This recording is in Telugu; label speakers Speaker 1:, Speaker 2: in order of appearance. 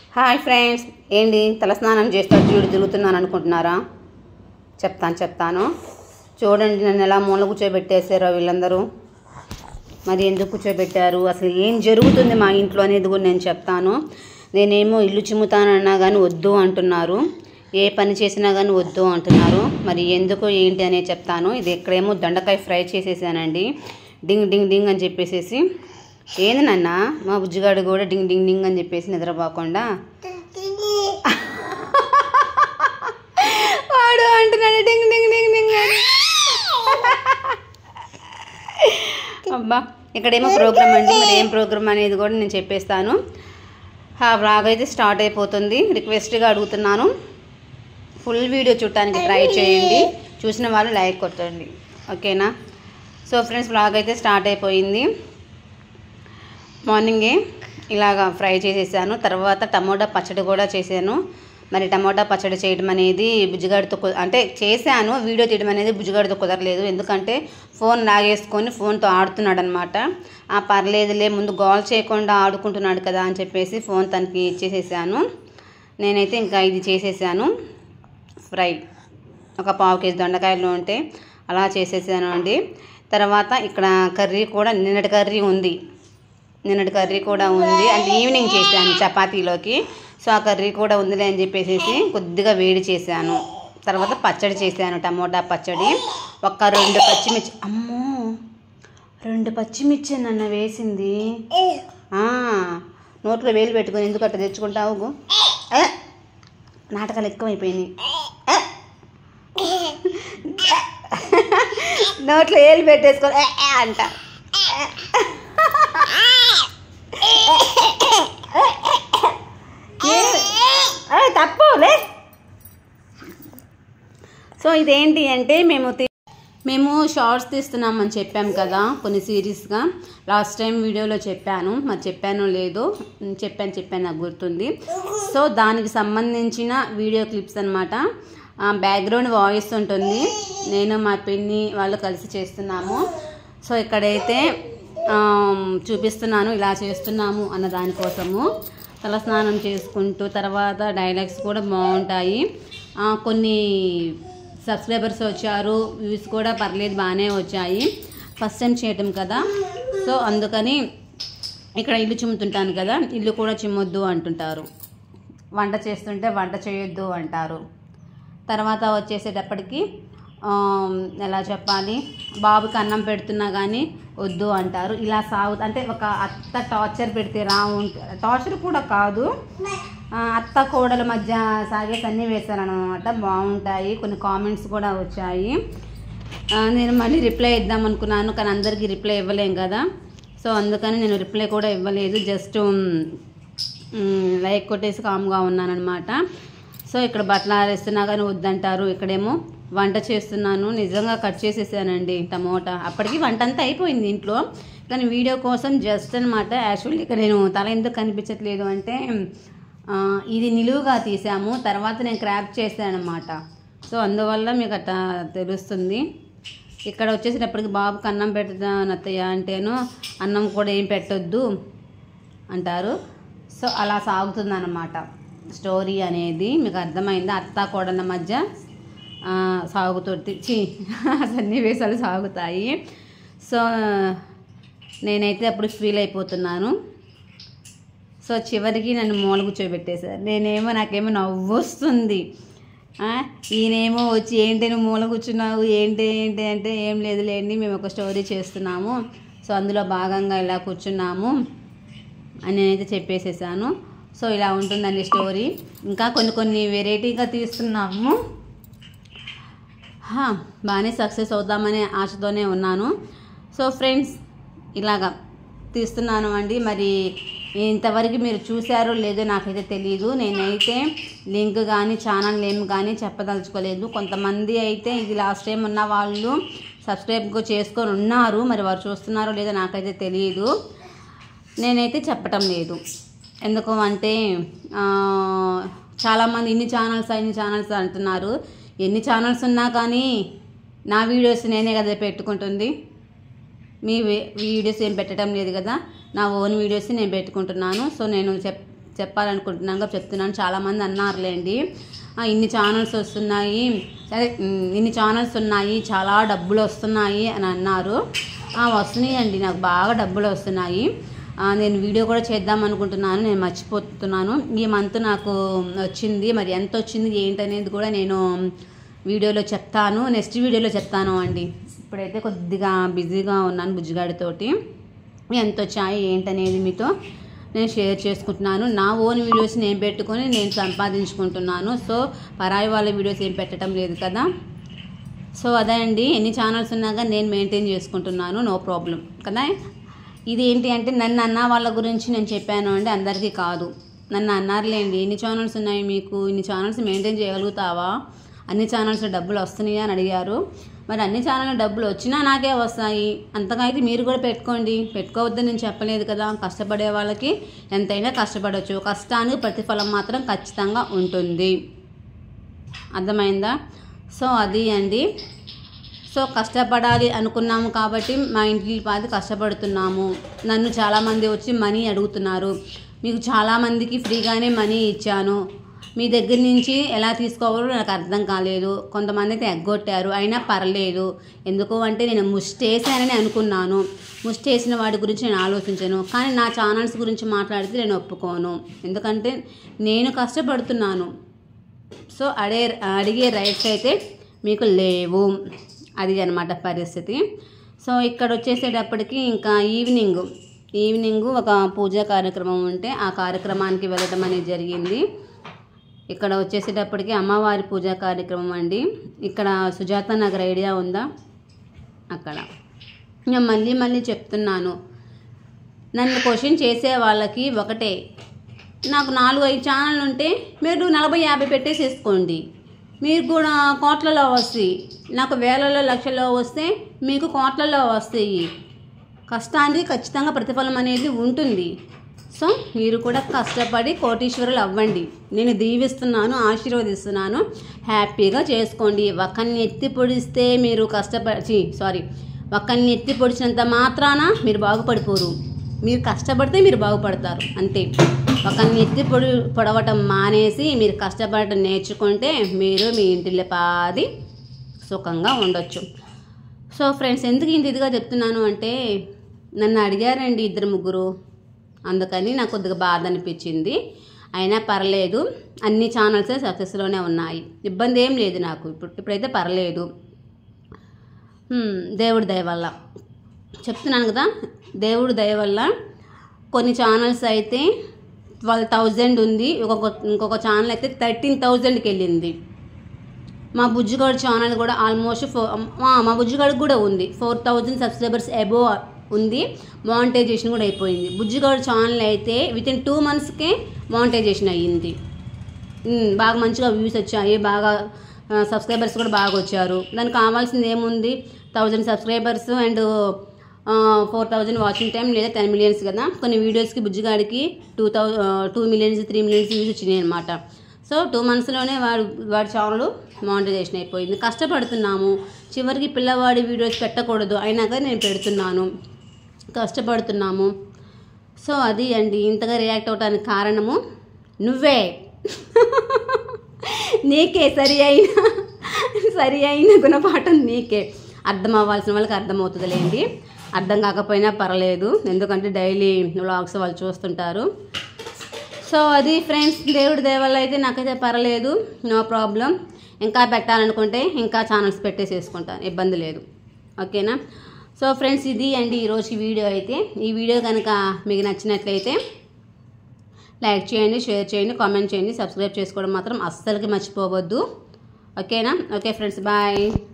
Speaker 1: హాయ్ ఫ్రెండ్స్ ఏంటి తలస్నానం చేస్తా జీడు తిరుగుతున్నాను అనుకుంటున్నారా చెప్తాను చెప్తాను చూడండి నన్ను ఎలా మూల కూర్చోబెట్టేశారో వీళ్ళందరూ మరి ఎందుకు కూర్చోబెట్టారు అసలు ఏం జరుగుతుంది మా ఇంట్లో అనేది కూడా నేను చెప్తాను నేనేమో ఇల్లు చిమ్ముతానన్నా కానీ వద్దు అంటున్నారు ఏ పని చేసినా కానీ వద్దు అంటున్నారు మరి ఎందుకు ఏంటి అనేది చెప్తాను ఇది ఇక్కడేమో దొండకాయ ఫ్రై చేసేసానండి డింగ్ డింగ్ డింగ్ అని చెప్పేసేసి ఏంది నాన్న మా బుజ్జిగాడు కూడా డింగ్ డింగ్ డింగ్ అని చెప్పేసి నిద్రపోకుండా వాడు అంటున్నాడు డింగ్ డింగ్ డింగ్ డింగ్ అని అబ్బా ఇక్కడేమో ప్రోగ్రామ్ అండి మరి ఏం ప్రోగ్రామ్ అనేది కూడా నేను చెప్పేస్తాను ఆ వ్లాగ్ అయితే స్టార్ట్ అయిపోతుంది రిక్వెస్ట్గా అడుగుతున్నాను ఫుల్ వీడియో చూడటానికి ట్రై చేయండి చూసిన వాళ్ళు లైక్ కొట్టండి ఓకేనా సో ఫ్రెండ్స్ వ్లాగ్ అయితే స్టార్ట్ అయిపోయింది మార్నింగే ఇలాగా ఫ్రై చేసేసాను తర్వాత టమోటా పచ్చడి కూడా చేశాను మరి టమోటా పచ్చడి చేయడం అనేది బుజ్జిగాడితో కు- అంటే చేశాను వీడియో తీయడం అనేది బుజ్జిగాడితో కుదరలేదు ఎందుకంటే ఫోన్ లాగేసుకొని ఫోన్తో ఆడుతున్నాడు అనమాట ఆ పర్లేదులే ముందు గోల్ చేయకుండా ఆడుకుంటున్నాడు కదా అని చెప్పేసి ఫోన్ తనకి ఇచ్చేసేసాను నేనైతే ఇంకా ఇది చేసేసాను ఫ్రై ఒక పావు కేజీ దొండకాయలు ఉంటే అలా చేసేసాను అండి తర్వాత ఇక్కడ కర్రీ కూడా నిన్నటి కర్రీ ఉంది నిన్నటి కర్రీ కూడా ఉంది అంటే ఈవినింగ్ చేశాను చపాతీలోకి సో ఆ కర్రీ కూడా ఉందిలే అని చెప్పేసి కొద్దిగా వేడి చేశాను తర్వాత పచ్చడి చేశాను టమోటా పచ్చడి ఒక రెండు పచ్చిమిర్చి అమ్మో రెండు పచ్చిమిర్చి నన్ను వేసింది ఆ, నోట్లో వేలు పెట్టుకొని ఎందుకు అట్లా తెచ్చుకుంటావు గు? ఏ, నాటకాలు ఎక్కువైపోయినాయి ఏ. నోట్లో వేలు పెట్టేసుకొని ఏ, ఏ అంట ఏ, తప్పులే సో ఇదేంటి అంటే మేము తీ- మేము షార్ట్స్ తీస్తున్నామని చెప్పాం కదా కొన్ని సిరీస్గా లాస్ట్ టైం వీడియోలో చెప్పాను మరి చెప్పానో లేదో ఉమ్, చెప్పాను చెప్పాను నాకు గుర్తుంది సో దానికి సంబంధించిన వీడియో క్లిప్స్ అనమాట బ్యాక్గ్రౌండ్ వాయిస్ ఉంటుంది నేను మా పిన్ని వాళ్ళు కలిసి చేస్తున్నాము సో ఇక్కడైతే ఆమ్, చూపిస్తున్నాను ఇలా చేస్తున్నాము అన్న దానికోసము తలస్నానం చేసుకుంటూ తర్వాత డైలాగ్స్ కూడా బాగుంటాయి ఆ, కొన్ని సబ్స్క్రైబర్స్ వచ్చారు వ్యూస్ కూడా పర్లేదు బాగానే వచ్చాయి ఫస్ట్ టైం చేయటం కదా సో అందుకని ఇక్కడ ఇల్లు చిమ్ముతుంటాను కదా ఇల్లు కూడా చిమ్మొద్దు అంటుంటారు వంట చేస్తుంటే వంట చేయొద్దు అంటారు తర్వాత వచ్చేసేటప్పటికి ఆమ్, ఎలా చెప్పాలి బాబుకి అన్నం పెడుతున్నా కానీ వద్దు అంటారు ఇలా సాగు అంటే ఒక అత్త టార్చర్ పెడితే రా టార్చర్ కూడా కాదు ఆ, అత్త కోడల మధ్య సాగే సన్నివేశాలు అనమాట బాగుంటాయి కొన్ని కామెంట్స్ కూడా వచ్చాయి ఆ, నేను మళ్ళీ రిప్లై ఇద్దాం అనుకున్నాను కానీ అందరికీ రిప్లై ఇవ్వలేం కదా సో అందుకని నేను రిప్లై కూడా ఇవ్వలేదు జస్ట్ మ్, లైక్ కొట్టేసి కామ్గా ఉన్నానన్నమాట సో ఇక్కడ బట్టలు ఆరేస్తున్నా కానీ వద్దంటారు ఇక్కడేమో వంట చేస్తున్నాను నిజంగా కట్ చేసేసానండి టమోటా అప్పటికి వంట అంతా అయిపోయింది ఇంట్లో కానీ వీడియో కోసం జస్ట్ అనమాట యాక్చువల్లీ ఇక్కడ నేను తల ఎందుకు కనిపించట్లేదు అంటే ఆ, ఇది నిలువుగా తీసాము తర్వాత నేను క్రాప్ చేశాను అనమాట సో అందువల్ల మీకు అట్లా తెలుస్తుంది ఇక్కడ వచ్చేసేటప్పటికి బాబుకి అన్నం పెడతాను అత్తయ్య అంటేను అన్నం కూడా ఏం పెట్టొద్దు అంటారు సో అలా సాగుతుంది అన్నమాట స్టోరీ అనేది మీకు అర్థమైందా అత్త కోడల మధ్య ఆ, సాగుతుంది చి సన్నివేశాలు సాగుతాయి సో నేనైతే అప్పుడు ఫీల్ అయిపోతున్నాను సో చివరికి నన్ను మూల కూర్చోబెట్టేశారు నేనేమో నాకేమో నవ్వు వస్తుంది ఆ, ఈయనేమో వచ్చి ఏంటి నువ్వు మూల కూర్చున్నావు ఏంటి ఏంటి అంటే ఏం లేదులేండి మేము ఒక స్టోరీ చేస్తున్నాము సో అందులో భాగంగా ఇలా కూర్చున్నాము అని నేనైతే చెప్పేసేసాను సో ఇలా ఉంటుందండి స్టోరీ ఇంకా కొన్ని కొన్ని వెరైటీగా తీస్తున్నాము హా, బాగానే సక్సెస్ అవుతామనే ఆశతోనే ఉన్నాను సో ఫ్రెండ్స్ ఇలాగా తీస్తున్నాను అండి మరి ఇంతవరకు మీరు చూశారో లేదో నాకైతే తెలియదు నేనైతే లింక్ కానీ ఛానల్ నేమ్ కానీ చెప్పదలుచుకోలేదు కొంతమంది అయితే ఇది లాస్ట్ టైం ఉన్న వాళ్ళు సబ్స్క్రైబ్ చేసుకొని ఉన్నారు మరి వారు చూస్తున్నారో లేదో నాకైతే తెలియదు నేనైతే చెప్పటం లేదు ఎందుకు అంటే ఆ, చాలామంది ఇన్ని ఛానల్స్ ఇన్ని ఛానల్స్ అంటున్నారు ఎన్ని ఛానల్స్ ఉన్నా కానీ నా వీడియోస్ నేనే కదా పెట్టుకుంటుంది మీ వీ- వీడియోస్ ఏం పెట్టడం లేదు కదా నా ఓన్ వీడియోస్ నేను పెట్టుకుంటున్నాను సో నేను చెప్ చెప్పాలనుకుంటున్నాను కాబట్టి చెప్తున్నాను చాలామంది అన్నారులేండి "ఆ, ఇన్ని ఛానల్స్ వస్తున్నాయి సరే ఉమ్, ఇన్ని ఛానల్స్ ఉన్నాయి చాలా డబ్బులు వస్తున్నాయి అని అన్నారు "ఆ, వస్తున్నాయండి నాకు బాగా డబ్బులు వస్తున్నాయి ఆ, నేను వీడియో కూడా చేద్దాం అనుకుంటున్నాను నేను మర్చిపోతున్నాను ఈ మంత్ నాకు వచ్చింది మరి ఎంత వచ్చింది ఏంటనేది కూడా నేను వీడియోలో చెప్తాను నెక్స్ట్ వీడియోలో చెప్తాను అండి ఇప్పుడైతే కొద్దిగా బిజీగా ఉన్నాను బుజ్జిగాడితోటి ఎంత వచ్చాయి ఏంటనేది మీతో నేను షేర్ చేసుకుంటున్నాను నా ఓన్ వీడియోస్ నేను పెట్టుకొని నేను సంపాదించుకుంటున్నాను సో పరాయి వాళ్ళ వీడియోస్ ఏం పెట్టడం లేదు కదా సో అదే అండి ఎన్ని ఛానల్స్ ఉన్నా కానీ నేను మెయింటైన్ చేసుకుంటున్నాను నో ప్రాబ్లం కదా ఇది ఏంటి అంటే నన్ను అన్న వాళ్ళ గురించి నేను చెప్పాను అంటే అందరికీ కాదు నన్ను అన్నారులేండి ఎన్ని ఛానల్స్ ఉన్నాయి మీకు ఇన్ని ఛానల్స్ మెయింటైన్ చేయగలుగుతావా అన్ని ఛానల్స్ డబ్బులు వస్తున్నాయా అని అడిగారు మరి అన్ని ఛానల్ డబ్బులు వచ్చినా నాకే వస్తాయి అంతగా అయితే మీరు కూడా పెట్టుకోండి పెట్టుకోవద్దని నేను చెప్పలేదు కదా కష్టపడే వాళ్ళకి ఎంతైనా కష్టపడవచ్చు కష్టానికి ప్రతిఫలం మాత్రం ఖచ్చితంగా ఉంటుంది అర్థమైందా సో అది అండి సో కష్టపడాలి అనుకున్నాము కాబట్టి మా ఇంటి పాది కష్టపడుతున్నాము నన్ను చాలామంది వచ్చి మనీ అడుగుతున్నారు మీకు చాలామందికి ఫ్రీగానే మనీ ఇచ్చాను మీ దగ్గర నుంచి ఎలా తీసుకోవాలో నాకు అర్థం కాలేదు కొంతమంది అయితే ఎగ్గొట్టారు అయినా పర్లేదు ఎందుకు అంటే నేను ముష్టేసానని అనుకున్నాను ముష్టేసిన వాడి గురించి నేను ఆలోచించను కానీ నా ఛానల్స్ గురించి మాట్లాడితే నేను ఒప్పుకోను ఎందుకంటే నేను కష్టపడుతున్నాను సో అడే అడిగే రైట్స్ అయితే మీకు లేవు అది అనమాట పరిస్థితి సో ఇక్కడ వచ్చేసేటప్పటికి ఇంకా ఈవినింగ్ ఈవినింగ్ ఒక పూజా కార్యక్రమం ఉంటే ఆ కార్యక్రమానికి వెళ్ళడం అనేది జరిగింది ఇక్కడ వచ్చేసేటప్పటికి అమ్మవారి పూజా కార్యక్రమం అండి ఇక్కడ సుజాత నగర్ ఐడియా ఉందా అక్కడ నేను మళ్ళీ మళ్ళీ చెప్తున్నాను నన్ను క్వశ్చన్ చేసే వాళ్ళకి ఒకటే నాకు నాలుగు ఐదు ఛానళ్ళు ఉంటే మీరు నలభై యాభై పెట్టేసేసుకోండి మీరు కూడా కోట్లలో వస్తాయి నాకు వేలలో లక్షల్లో వస్తే మీకు కోట్లలో వస్తాయి కష్టానికి ఖచ్చితంగా ప్రతిఫలం అనేది ఉంటుంది సో మీరు కూడా కష్టపడి కోటీశ్వరులు అవ్వండి నేను దీవిస్తున్నాను ఆశీర్వదిస్తున్నాను హ్యాపీగా చేసుకోండి ఒకరిని ఎత్తి పొడిస్తే మీరు కష్టపడి సారీ ఒకరిని ఎత్తి పొడిచినంత మాత్రాన మీరు బాగుపడిపోరు మీరు కష్టపడితే మీరు బాగుపడతారు అంతే ఒకరిని ఎత్తి పొడి పొడవటం మానేసి మీరు కష్టపడటం నేర్చుకుంటే మీరు మీ ఇంటిలో పాది సుఖంగా ఉండొచ్చు సో ఫ్రెండ్స్ ఎందుకు ఇంత ఇదిగా చెప్తున్నాను అంటే నన్ను అడిగారండి ఇద్దరు ముగ్గురు అందుకని నాకు కొద్దిగా బాధ అనిపించింది అయినా పర్లేదు అన్ని ఛానల్స్ సక్సెస్లోనే ఉన్నాయి ఇబ్బంది ఏం లేదు నాకు ఇప్పుడు ఇప్పుడైతే పర్లేదు హ్మ్, దేవుడి దయ వల్ల చెప్తున్నాను కదా దేవుడి దయ వల్ల కొన్ని ఛానల్స్ అయితే ట్వెల్వ్ థౌజండ్ ఉంది ఇంకొక ఇంకొక ఛానల్ అయితే థర్టీన్ థౌజండ్కి వెళ్ళింది మా బుజ్జిగాడు ఛానల్ కూడా ఆల్మోస్ట్ ఫో మా బుజ్జిగాడికి కూడా ఉంది ఫోర్ థౌజండ్ సబ్స్క్రైబర్స్ అబోవ్ ఉంది మానిటైజేషన్ కూడా అయిపోయింది బుజ్జిగాడు ఛానల్ అయితే విత్ ఇన్ టూ మంత్స్కే మానిటైజేషన్ అయ్యింది ఉమ్, బాగా మంచిగా వ్యూస్ వచ్చాయి బాగా సబ్స్క్రైబర్స్ కూడా బాగా వచ్చారు దానికి కావాల్సింది ఏముంది thousand subscribers and four thousand watching time లేదా టెన్ మిలియన్స్ కదా కొన్ని వీడియోస్కి బుజ్జిగాడికి టూ థౌ two millions three millions views వచ్చినాయి అనమాట సో టూ మంత్స్లోనే వాడు వాడి ఛానల్ మానిటైజేషన్ అయిపోయింది కష్టపడుతున్నాము చివరికి పిల్లవాడి వీడియోస్ పెట్టకూడదు అయినా కానీ నేను పెడుతున్నాను కష్టపడుతున్నాము సో అది అండి ఇంతగా రియాక్ట్ అవడానికి కారణము నువ్వే నీకే సరి అయిన సరి అయిన గుణపాఠం నీకే అర్థం అవ్వాల్సిన వాళ్ళకి అర్థమవుతుందిలేండి అర్థం కాకపోయినా పర్లేదు ఎందుకంటే డైలీ వ్లాగ్స్ వాళ్ళు చూస్తుంటారు సో అది ఫ్రెండ్స్ దేవుడి దేవల్ల అయితే నాకైతే పర్లేదు నో ప్రాబ్లం ఇంకా పెట్టాలనుకుంటే ఇంకా ఛానల్స్ పెట్టేసేసుకుంటాను ఇబ్బంది లేదు ఓకేనా సో ఫ్రెండ్స్ ఇది అండి ఈరోజు వీడియో అయితే ఈ వీడియో కనుక మీకు నచ్చినట్లయితే లైక్ చేయండి షేర్ చేయండి కామెంట్ చేయండి సబ్స్క్రైబ్ చేసుకోవడం మాత్రం అస్సలకి మర్చిపోవద్దు ఓకేనా ఓకే ఫ్రెండ్స్ బాయ్